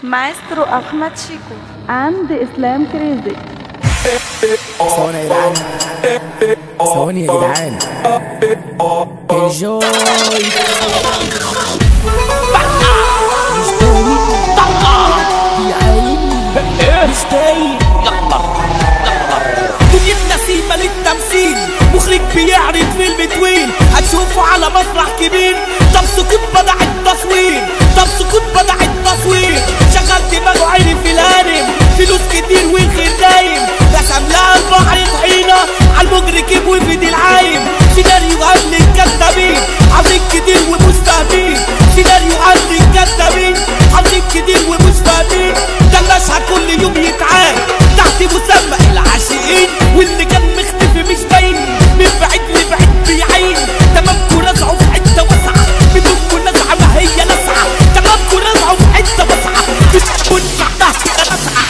مايسترو أحمد شيكو and إسلام كريزي ثواني يا جدعان ثواني يا جدعان انجوي مش تايه دنيتنا سيما للتمثيل مخرج بيعرض فيلم طويل هتشوفه على مسرح كبير طب سكوت بدع التصوير طب سكوت بدع التصوير شغل دماغه عرف الهارم فلوس كتير والخير دايم رسم لها البحر طحينة على المجركب وفي العايم سيناريو قبل الكذابين عاملين كتير ومش فاهمين سيناريو قبل الكذابين عاملين كتير ومش فاهمين ده المشهد كل يوم يتعاد تحت مسمى العاشقين واللي كان مختفي مش باين من بعيد لبعيد بيعين تمامكوا نزعوا في حته واسعه بدونكوا نزعه ما هي لسعه تمامكوا نزعوا في حته واسعه بتكون بعدها لسعه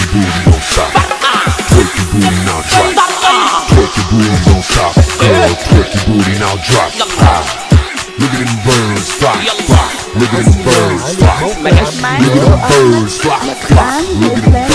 Twerk your booty, now drop. Ah. Twerk your booty, now drop. Ah. Look at them birds fly, fly. Look at them birds fly. Look at them birds fly, fly. Look at them